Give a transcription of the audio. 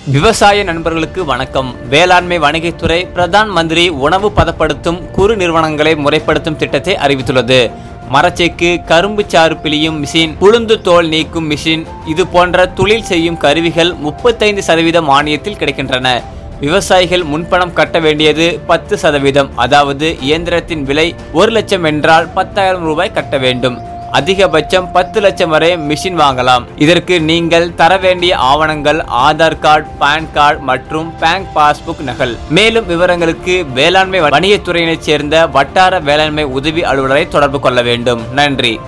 விவசாய நண்பர்களுக்கு வணக்கம் வேளாண்மை வணிகத்துறை பிரதான் மந்திரி உணவு பதப்படுத்தும் குறு நிறுவனங்களை முறைப்படுத்தும் திட்டத்தை அறிவித்துள்ளது மரச்செக்கு கரும்பு சாறு பிழியும் மிஷின் உளுந்து தோல் நீக்கும் மிஷின் இது போன்ற தொழில் செய்யும் கருவிகள் முப்பத்தைந்து சதவீத மானியத்தில் கிடைக்கின்றன விவசாயிகள் முன்பணம் கட்ட வேண்டியது பத்து சதவீதம் அதாவது இயந்திரத்தின் விலை ஒரு லட்சம் என்றால் பத்தாயிரம் ரூபாய் கட்ட வேண்டும் அதிகபட்சம் பத்து லட்சம் வரை மிஷின் வாங்கலாம் இதற்கு நீங்கள் தர வேண்டிய ஆவணங்கள் ஆதார் கார்டு பான் கார்டு மற்றும் பேங்க் பாஸ்புக் நகல் மேலும் விவரங்களுக்கு வேளாண்மை வணிகத்துறையினைச் சேர்ந்த வட்டார வேளாண்மை உதவி அலுவலரை தொடர்பு கொள்ள வேண்டும் நன்றி